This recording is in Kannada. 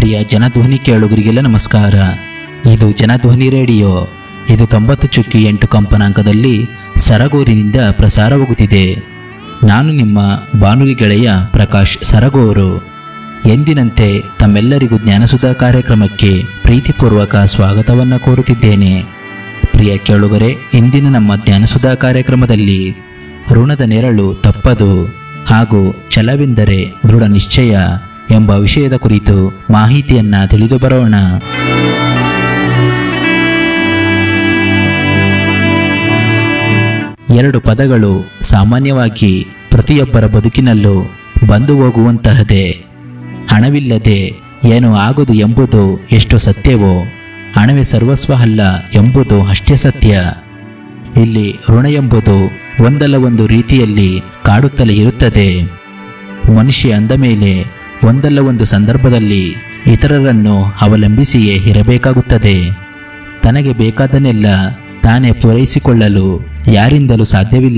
ಪ್ರಿಯ ಜನಧ್ವನಿ ಕೇಳುಗರಿಗೆಲ್ಲ ನಮಸ್ಕಾರ ಇದು ಜನಧ್ವನಿ ರೇಡಿಯೋ ಇದು ತೊಂಬತ್ತು ಚುಕ್ಕಿ ಎಂಟು ಕಂಪನಾಂಕದಲ್ಲಿ ಸರಗೂರಿನಿಂದ ಪ್ರಸಾರವಾಗುತ್ತಿದೆ ನಾನು ನಿಮ್ಮ ಬಾನುಲಿ ಗೆಳೆಯ ಪ್ರಕಾಶ್ ಸರಗೂರು ಎಂದಿನಂತೆ ತಮ್ಮೆಲ್ಲರಿಗೂ ಜ್ಞಾನಸುಧಾ ಕಾರ್ಯಕ್ರಮಕ್ಕೆ ಪ್ರೀತಿಪೂರ್ವಕ ಸ್ವಾಗತವನ್ನು ಕೋರುತ್ತಿದ್ದೇನೆ ಪ್ರಿಯ ಕೇಳುಗರೆ ಇಂದಿನ ನಮ್ಮ ಜ್ಞಾನಸುಧಾ ಕಾರ್ಯಕ್ರಮದಲ್ಲಿ ಋಣದ ನೆರಳು ತಪ್ಪದು ಹಾಗೂ ಛಲವೆಂದರೆ ದೃಢ ನಿಶ್ಚಯ ಎಂಬ ವಿಷಯದ ಕುರಿತು ಮಾಹಿತಿಯನ್ನ ತಿಳಿದು ಬರೋಣ ಎರಡು ಪದಗಳು ಸಾಮಾನ್ಯವಾಗಿ ಪ್ರತಿಯೊಬ್ಬರ ಬದುಕಿನಲ್ಲೂ ಬಂದು ಹೋಗುವಂತಹದೇ ಹಣವಿಲ್ಲದೆ ಏನು ಆಗದು ಎಂಬುದು ಎಷ್ಟು ಸತ್ಯವೋ ಹಣವೇ ಸರ್ವಸ್ವ ಅಲ್ಲ ಎಂಬುದು ಅಷ್ಟೇ ಸತ್ಯ ಇಲ್ಲಿ ಋಣ ಎಂಬುದು ಒಂದಲ್ಲ ಒಂದು ರೀತಿಯಲ್ಲಿ ಕಾಡುತ್ತಲೇ ಇರುತ್ತದೆ ಮನುಷ್ಯ ಅಂದ ಮೇಲೆ ಒಂದಲ್ಲ ಒಂದು ಸಂದರ್ಭದಲ್ಲಿ ಇತರರನ್ನು ಅವಲಂಬಿಸಿಯೇ ಇರಬೇಕಾಗುತ್ತದೆ ತನಗೆ ಬೇಕಾದನ್ನೆಲ್ಲ ತಾನೇ ಪೂರೈಸಿಕೊಳ್ಳಲು ಯಾರಿಂದಲೂ ಸಾಧ್ಯವಿಲ್ಲ